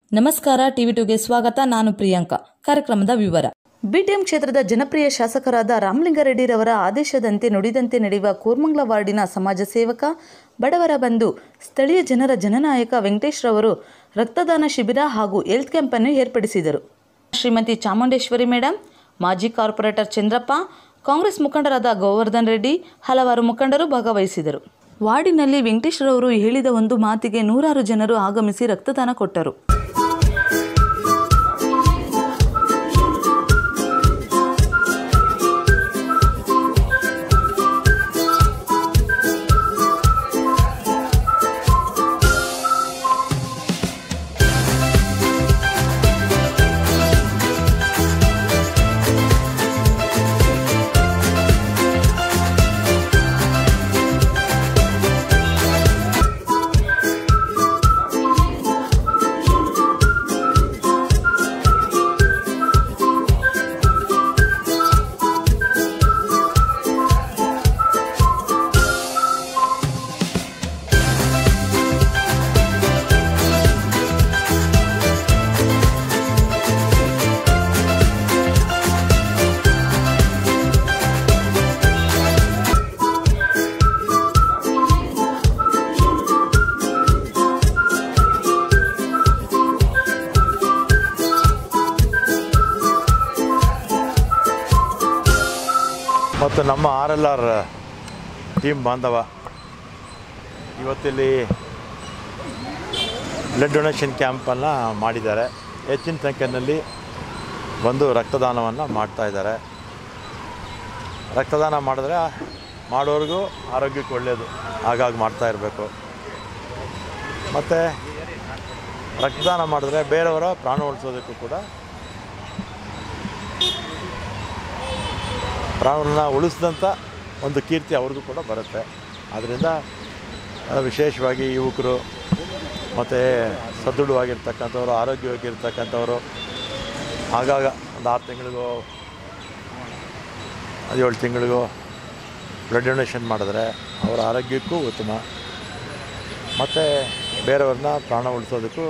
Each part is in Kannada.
ನಮಸ್ಕಾರ ಟಿವಿ ಟುಗೆ ಸ್ವಾಗತ ನಾನು ಪ್ರಿಯಾಂಕಾ ಕಾರ್ಯಕ್ರಮದ ವಿವರ ಬಿಟಿಎಂ ಕ್ಷೇತ್ರದ ಜನಪ್ರಿಯ ಶಾಸಕರಾದ ರಾಮಲಿಂಗಾರೆಡ್ಡಿರವರ ಆದೇಶದಂತೆ ನುಡಿದಂತೆ ನಡೆಯುವ ಕೋರ್ಮಂಗ್ಲ ವಾರ್ಡಿನ ಸಮಾಜ ಸೇವಕ ಬಡವರ ಬಂಧು ಸ್ಥಳೀಯ ಜನರ ಜನನಾಯಕ ವೆಂಕಟೇಶ್ ರವರು ರಕ್ತದಾನ ಶಿಬಿರ ಹಾಗೂ ಹೆಲ್ತ್ ಕ್ಯಾಂಪ್ ಅನ್ನು ಏರ್ಪಡಿಸಿದರು ಶ್ರೀಮತಿ ಚಾಮುಂಡೇಶ್ವರಿ ಮೇಡಮ್ ಮಾಜಿ ಕಾರ್ಪೊರೇಟರ್ ಚಂದ್ರಪ್ಪ ಕಾಂಗ್ರೆಸ್ ಮುಖಂಡರಾದ ಗೋವರ್ಧನ್ ರೆಡ್ಡಿ ಹಲವಾರು ಮುಖಂಡರು ಭಾಗವಹಿಸಿದರು ವಾರ್ಡಿನಲ್ಲಿ ವೆಂಕಟೇಶ್ ರವರು ಹೇಳಿದ ಒಂದು ಮಾತಿಗೆ ನೂರಾರು ಜನರು ಆಗಮಿಸಿ ರಕ್ತದಾನ ಕೊಟ್ಟರು ಮತ್ತು ನಮ್ಮ ಆರ್ ಎಲ್ ಆರ್ ಟೀಮ್ ಬಾಂಧವ ಇವತ್ತಿಲ್ಲಿ ಬ್ಲಡ್ ಡೊನೇಷನ್ ಕ್ಯಾಂಪನ್ನು ಮಾಡಿದ್ದಾರೆ ಹೆಚ್ಚಿನ ಸಂಖ್ಯೆಯಲ್ಲಿ ಬಂದು ರಕ್ತದಾನವನ್ನು ಮಾಡ್ತಾ ಇದ್ದಾರೆ ರಕ್ತದಾನ ಮಾಡಿದ್ರೆ ಮಾಡೋರಿಗೂ ಆರೋಗ್ಯಕ್ಕೆ ಒಳ್ಳೆಯದು ಹಾಗಾಗಿ ಮಾಡ್ತಾ ಇರಬೇಕು ಮತ್ತು ರಕ್ತದಾನ ಮಾಡಿದ್ರೆ ಬೇರೆಯವರ ಪ್ರಾಣ ಉಳಿಸೋದಕ್ಕೂ ಕೂಡ ಪ್ರಾಣವನ್ನು ಉಳಿಸಿದಂಥ ಒಂದು ಕೀರ್ತಿ ಅವ್ರಿಗೂ ಕೂಡ ಬರುತ್ತೆ ಆದ್ದರಿಂದ ಆ, ವಿಶೇಷವಾಗಿ ಯುವಕರು ಮತ್ತು ಸದೃಢವಾಗಿರ್ತಕ್ಕಂಥವ್ರು ಆರೋಗ್ಯವಾಗಿರ್ತಕ್ಕಂಥವ್ರು ಆಗಾಗ ಒಂದು ಆರು ತಿಂಗಳಿಗೋ ಏಳು ತಿಂಗಳಿಗೋ ಬ್ಲಡ್ ಡೊನೇಷನ್ ಮಾಡಿದ್ರೆ ಅವರ ಆರೋಗ್ಯಕ್ಕೂ ಉತ್ತಮ ಮತ್ತು ಬೇರೆಯವ್ರನ್ನ ಪ್ರಾಣ ಉಳಿಸೋದಕ್ಕೂ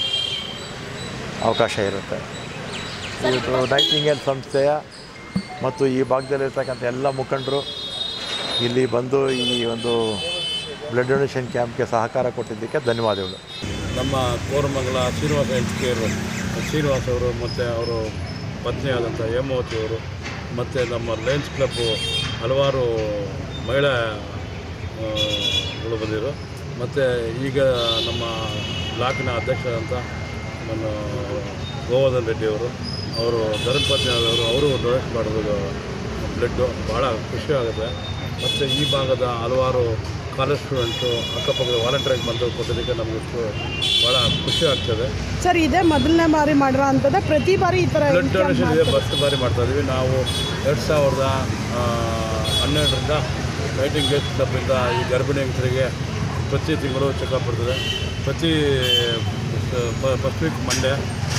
ಅವಕಾಶ ಇರುತ್ತೆ ಇದು ನೈಟಿಂಗೇಲ್ ಸಂಸ್ಥೆಯ ಮತ್ತು ಈ ಭಾಗದಲ್ಲಿರ್ತಕ್ಕಂಥ ಎಲ್ಲ ಮುಖಂಡರು ಇಲ್ಲಿ ಬಂದು ಈ ಒಂದು ಬ್ಲಡ್ ಡೊನೇಷನ್ ಕ್ಯಾಂಪ್ಗೆ ಸಹಕಾರ ಕೊಟ್ಟಿದ್ದಕ್ಕೆ ಧನ್ಯವಾದಗಳು ನಮ್ಮ ಕೋರಮಂಗಲ ಶ್ರೀನಿವಾಸ ಹೆಲ್ತ್ ಕೇರ್ ಶ್ರೀನಿವಾಸ್ ಅವರು ಮತ್ತು ಅವರು ಪತ್ನಿಯಾದಂಥ ಹೇಮಾವತಿ ಅವರು ಮತ್ತು ನಮ್ಮ ಲಯನ್ಸ್ ಕ್ಲಬ್ಬು ಹಲವಾರು ಮಹಿಳಾ ಆ, ಗಳು ಬಂದಿರು ಮತ್ತು ಈಗ ನಮ್ಮ ಬ್ಲಾಕ್ನ ಅಧ್ಯಕ್ಷರಾದಂಥ ನಮ್ಮ ಗೋವರ್ಧನ್ ರೆಡ್ಡಿ ಅವರು ಅವರು ಧರ್ಮಪತ್ನಿ ಆದವರು ಅವರು ಡೊನೇಟ್ ಮಾಡೋದು ಬ್ಲಡ್ಡು ಭಾಳ ಖುಷಿ ಆಗುತ್ತೆ ಮತ್ತು ಈ ಭಾಗದ ಹಲವಾರು ಕಾಲೇಜ್ ಸ್ಟೂಡೆಂಟು ಅಕ್ಕಪಕ್ಕದ ವಾಲಂಟಿಯರ್ಗೆ ಬಂದು ಕೊಟ್ಟಿದ್ದಕ್ಕೆ ನಮಗಿಷ್ಟು ಭಾಳ ಖುಷಿ ಆಗ್ತದೆ ಸರ್ ಇದೇ ಮೊದಲನೇ ಬಾರಿ ಮಾಡಿರೋ ಅಂಥದ್ದು ಪ್ರತಿ ಬಾರಿ ಈ ಥರ ಬ್ಲಡ್ ಡೊನೇಷನ್ ಇದೆ ಫಸ್ಟ್ ಬಾರಿ ಮಾಡ್ತಾ ಇದ್ದೀವಿ ನಾವು ಎರಡು ಸಾವಿರದ ಆ, ಹನ್ನೆರಡರಿಂದ ಫೈಟಿಂಗ್ ಗೇಟ್ ಕ್ಲಬ್ಬಿಂದ ಈ ಗರ್ಭಿಣಿ ಹೆಂಗಸರಿಗೆ ಪ್ರತಿ ತಿಂಗಳು ಚೆಕಪ್ ಇರ್ತದೆ ಪ್ರತಿ ಫಸ್ಟ್ ವೀಕ್ ಮಂಡೇ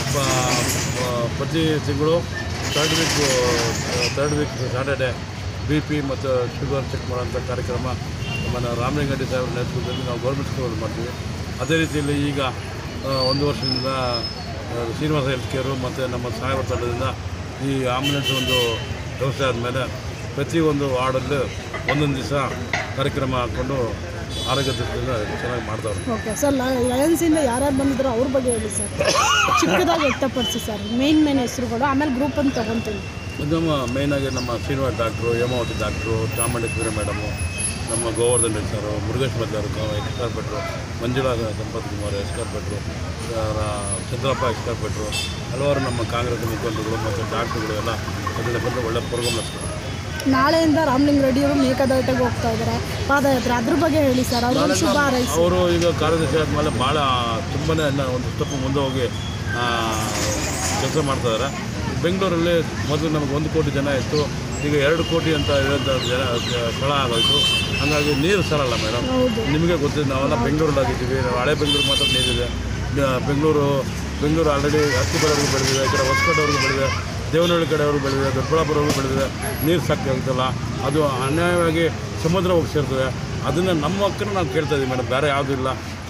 ಪ್ರತಿ ತಿಂಗಳು third week third week Saturday B P ಮತ್ತು ಶುಗರ್ ಚೆಕ್ ಮಾಡೋಂಥ ಕಾರ್ಯಕ್ರಮ ನಮ್ಮ ರಾಮಲಿಂಗಡ್ಡಿ ಸಾಹೇಬ್ರ ನೇತೃತ್ವದಲ್ಲಿ ನಾವು ಗೌರ್ಮೆಂಟ್ ಸ್ಕೂಲಲ್ಲಿ ಮಾಡ್ತೀವಿ ಅದೇ ರೀತಿಯಲ್ಲಿ ಈಗ ಆ, ಒಂದು ವರ್ಷದಿಂದ ಆ, ಶ್ರೀನಿವಾಸ ಹೆಲ್ತ್ ಕೇರು ಮತ್ತು ನಮ್ಮ ಸಾಹೇಬರ ತಂಡದಿಂದ ಈ ಆಂಬುಲೆನ್ಸ್ ಒಂದು ವ್ಯವಸ್ಥೆ ಆದಮೇಲೆ ಪ್ರತಿಯೊಂದು ವಾರ್ಡಲ್ಲೂ ಒಂದೊಂದು ದಿವಸ ಕಾರ್ಯಕ್ರಮ ಹಾಕ್ಕೊಂಡು ಆರೋಗ್ಯ ದೃಷ್ಟಿಯಿಂದ ಚೆನ್ನಾಗಿ ಮಾಡ್ತಾವ್ರೆ ಓಕೆ ಸರ್ ಲಯನ್ಸಿಂದ ಯಾರ್ಯಾರು ಬಂದಿದ್ರು ಅವ್ರ ಬಗ್ಗೆ ಹೇಳಿ ಸರ್ ಚಿಕ್ಕದಾಗಿ ವ್ಯಕ್ತಪಡಿಸಿ ಸರ್ ಮೇನ್ ಮೇನ್ ಹೆಸರುಗಳು ಆಮೇಲೆ ಗ್ರೂಪ್ ಅಂತ ತಗೊತೀನಿ ನಮ್ಮ ಮೇಯ್ನಾಗಿ ನಮ್ಮ Srinivas doctor Hemavati doctor Chamundeshwari madam ನಮ್ಮ ಗೋವರ್ಧನ್ ರೆಡ್ಡಿ ಸರು ಮುರುಗೇಶ್ ಬದ್ದಾರು ex corporator Manjula Sampath Kumar ex corporator Chandrappa ex corporator ಹಲವಾರು ನಮ್ಮ ಕಾಂಗ್ರೆಸ್ ಮುಖಂಡರುಗಳು ಮತ್ತು ಡಾಕ್ಟ್ರುಗಳು ಎಲ್ಲ ಅದರಿಂದ ಬಂದು ಒಳ್ಳೆ ಪ್ರೋಗ್ರಾಮ್ ನಡೆಸ್ತಾರೆ ನಾಳೆಯಿಂದ ರಾಮಲಿಂಗ ರೆಡ್ಡಿಯವರು ಮೇಕದಾಟೆಗೆ ಹೋಗ್ತಾ ಇದ್ದಾರೆ ಪಾದಯಾತ್ರೆ ಅದ್ರ ಬಗ್ಗೆ ಹೇಳಿ ಸರ್ ಅವ್ರಿಗೆ ಶುಭ ಹಾರೈಸಿ ಅವರು ಈಗ ಕಾರ್ಯದರ್ಶಿ ಆದಮೇಲೆ ಭಾಳ ತುಂಬನೇ ಇನ್ನು ಒಂದು ಸ್ಟೆಪ್ ಮುಂದೆ ಹೋಗಿ ಕೆಲಸ ಮಾಡ್ತಾಯಿದ್ದಾರೆ ಬೆಂಗಳೂರಲ್ಲಿ ಮೊದಲು ನಮಗೆ ಒಂದು ಕೋಟಿ ಜನ ಇತ್ತು ಈಗ ಎರಡು ಕೋಟಿ ಅಂತ ಇರೋಂಥ ಜನ ಸ್ಥಳ ಆಗೋಯ್ತು ಹಾಗಾಗಿ ನೀರು ಸರಲ್ಲ ಮೇಡಮ್ ಹೌದು ನಿಮಗೆ ಗೊತ್ತಿದೆ ನಾವೆಲ್ಲ ಬೆಂಗಳೂರಲ್ಲಾಗಿದ್ದೀವಿ ನಾವು ಹಳೆ ಬೆಂಗಳೂರು ಮಾತ್ರ ನೀರಿದೆ ಬ- ಬೆಂಗಳೂರು ಬೆಂಗಳೂರು ಆಲ್ರೆಡಿ ಹತ್ತಿಬರವರೆಗೂ ಬೆಳೆದಿದೆ ಈ ಕಡೆ ಹೊಸಕೋಟೆವರೆಗೂ ಬೆಳೆದಿದೆ ದೇವನಹಳ್ಳಿ ಕಡೆಯವರು ಬೆಳೆದಿದೆ ದೊಡ್ಡಬಳ್ಳಾಪುರವರೆಗೂ ಬೆಳೆದಿದೆ ನೀರು ಸಾಕಾಗ್ತಲ್ಲ ಅದು ಅನ್ಯಾಯವಾಗಿ ಸಮುದ್ರ ಹೋಗಿ ಸೇರ್ತದೆ ಅದನ್ನು ನಮ್ಮ ಹಕ್ಕನ್ನು ನಾವು ಕೇಳ್ತಾ ಇದ್ದೀವಿ ಮೇಡಮ್ ಬೇರೆ ಯಾವುದೂ ಇಲ್ಲ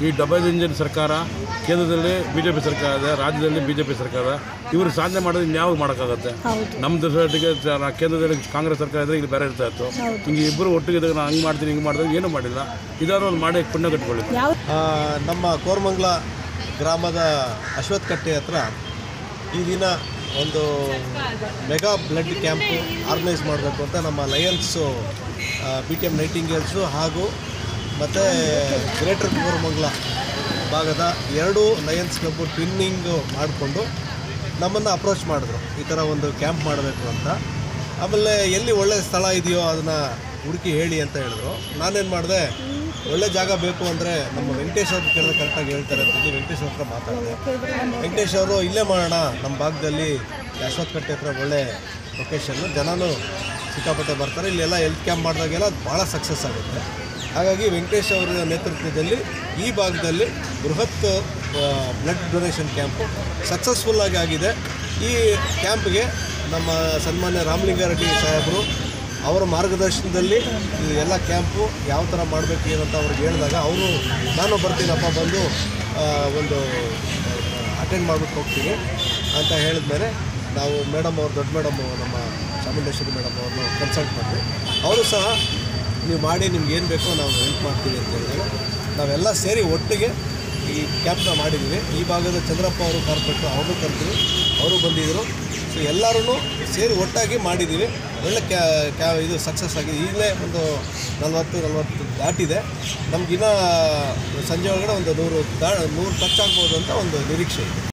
ಈ ಡಬಲ್ ಇಂಜಿನ್ ಸರ್ಕಾರ ಕೇಂದ್ರದಲ್ಲಿ ಬಿ ಜೆ ಪಿ ಸರ್ಕಾರ ಇದೆ ರಾಜ್ಯದಲ್ಲಿ ಬಿ ಜೆ ಪಿ ಸರ್ಕಾರ ಇವರು ಸಾಧನೆ ಮಾಡೋದು ಇನ್ಯಾವಾಗ ಮಾಡೋಕ್ಕಾಗತ್ತೆ ಹೌದು ನಮ್ಮ ದೇಶಕ್ಕೆ ಕೇಂದ್ರದಲ್ಲಿ ಕಾಂಗ್ರೆಸ್ ಸರ್ಕಾರ ಇದ್ರೆ ಇಲ್ಲಿ ಬೇರೆ ಇರ್ತಾ ಇತ್ತು ಹಿಂಗೆ ಇಬ್ಬರು ಒಟ್ಟಿಗೆ ಇದ್ದಾಗ ನಾನು ಹಂಗೆ ಮಾಡ್ತೀನಿ ಹಿಂಗೆ ಮಾಡಿದಾಗ ಏನೂ ಮಾಡಿಲ್ಲ ಇದಾದ್ರು ಒಂದು ಮಾಡಿ ಪುಣ್ಯ ಕಟ್ಕೊಳ್ಳಿ ಯಾವ ಆ, ನಮ್ಮ ಕೋರಮಂಗಲ ಗ್ರಾಮದ ಅಶ್ವತ್ಥ ಕಟ್ಟೆ ಹತ್ರ ಈ ದಿನ ಒಂದು ಮೆಗಾ ಬ್ಲಡ್ ಕ್ಯಾಂಪು ಆರ್ಗನೈಸ್ ಮಾಡಬೇಕು ಅಂತ ನಮ್ಮ Lions B T M Nightingales ಹಾಗೂ ಮತ್ತು ಗ್ರೇಟರ್ ಕೋರಮಂಗಲ ಭಾಗದ ಎರಡು ಲಯನ್ಸ್ ಕ್ಲಬ್ಬು ಟ್ವಿನ್ನಿಂಗು ಮಾಡಿಕೊಂಡು ನಮ್ಮನ್ನು ಅಪ್ರೋಚ್ ಮಾಡಿದ್ರು ಈ ಥರ ಒಂದು ಕ್ಯಾಂಪ್ ಮಾಡಬೇಕು ಅಂತ ಆಮೇಲೆ ಎಲ್ಲಿ ಒಳ್ಳೆ ಸ್ಥಳ ಇದೆಯೋ ಅದನ್ನು ಹುಡುಕಿ ಹೇಳಿ ಅಂತ ಹೇಳಿದ್ರು ನಾನೇನು ಮಾಡಿದೆ ಒಳ್ಳೆ ಜಾಗ ಬೇಕು ಅಂದರೆ ನಮ್ಮ ವೆಂಕಟೇಶ್ ಅವ್ರ ಕೇಳಿದ್ರೆ ಕರೆಕ್ಟಾಗಿ ಹೇಳ್ತಾರೆ ಅಂತ ಹೇಳಿ ವೆಂಕಟೇಶ್ ಅವ್ರ ಹತ್ರ ಮಾತಾಡಿದೆ ವೆಂಕಟೇಶ್ ಅವರು ಇಲ್ಲೇ ಮಾಡೋಣ ನಮ್ಮ ಭಾಗದಲ್ಲಿ ಅಶ್ವತ್ಥ ಕಟ್ಟೆ ಹತ್ರ ಒಳ್ಳೆ ಲೊಕೇಶನ್ನು ಜನನೂ ಸಿಕ್ಕಾಪಟ್ಟೆ ಬರ್ತಾರೆ ಇಲ್ಲೆಲ್ಲ ಹೆಲ್ತ್ ಕ್ಯಾಂಪ್ ಮಾಡಿದಾಗೆಲ್ಲ ಭಾಳ ಸಕ್ಸಸ್ ಆಗುತ್ತೆ ಹಾಗಾಗಿ ವೆಂಕಟೇಶ್ ಅವರ ನೇತೃತ್ವದಲ್ಲಿ ಈ ಭಾಗದಲ್ಲಿ ಬೃಹತ್ ಬ್ಲಡ್ ಡೊನೇಷನ್ ಕ್ಯಾಂಪು ಸಕ್ಸಸ್ಫುಲ್ಲಾಗಿ ಆಗಿದೆ ಈ ಕ್ಯಾಂಪ್ಗೆ ನಮ್ಮ ಸನ್ಮಾನ್ಯ ರಾಮಲಿಂಗಾರೆಡ್ಡಿ ಸಾಹೇಬರು ಅವರ ಮಾರ್ಗದರ್ಶನದಲ್ಲಿ ಈ ಎಲ್ಲ ಕ್ಯಾಂಪು ಯಾವ ಥರ ಮಾಡಬೇಕು ಏನಂತ ಅವ್ರಿಗೆ ಹೇಳಿದಾಗ ಅವರು ನಾನು ಬರ್ತೀನಪ್ಪ ಬಂದು ಆ, ಒಂದು ಅಟೆಂಡ್ ಮಾಡ್ಬಿಟ್ಟು ಹೋಗ್ತೀನಿ ಅಂತ ಹೇಳಿದ್ಮೇಲೆ ನಾವು ಮೇಡಮ್ ಅವ್ರು ದೊಡ್ಡ ಮೇಡಮ್ ನಮ್ಮ ಚಾಮುಂಡೇಶ್ವರಿ ಮೇಡಮ್ ಅವ್ರನ್ನ ಕನ್ಸಲ್ಟ್ ಮಾಡಿದ್ವಿ ಅವರು ಸಹ ನೀವು ಮಾಡಿ ನಿಮ್ಗೆ ಏನು ಬೇಕೋ ನಾವು ಹೆಲ್ಪ್ ಮಾಡ್ತೀವಿ ಅಂತ ಹೇಳಿದಾಗ ನಾವೆಲ್ಲ ಸೇರಿ ಒಟ್ಟಿಗೆ ಈ ಕ್ಯಾಂಪ್ನ ಮಾಡಿದ್ದೀವಿ ಈ ಭಾಗದ ಚಂದ್ರಪ್ಪ ಅವರು ಕಾರ್ಪೊರೇಟ್ರು ಅವ್ರನ್ನೂ ಕರೆದಿದ್ರು ಅವರು ಬಂದಿದ್ದರು ಸೊ ಎಲ್ಲರೂ ಸೇರಿ ಒಟ್ಟಾಗಿ ಮಾಡಿದ್ದೀವಿ ಒಳ್ಳೆ ಕ್ಯಾ ಕ್ಯಾ ಇದು ಸಕ್ಸಸ್ ಆಗಿದೆ ಈಗಲೇ ಒಂದು ನಲ್ವತ್ತು ನಲ್ವತ್ತು ದಾಟಿದೆ ನಮಗಿನ್ನ ಸಂಜೆ ಒಳಗಡೆ ಒಂದು ನೂರು ದಾ ನೂರು ಟಚ್ ಆಗ್ಬೋದು ಅಂತ ಒಂದು ನಿರೀಕ್ಷೆ ಇದೆ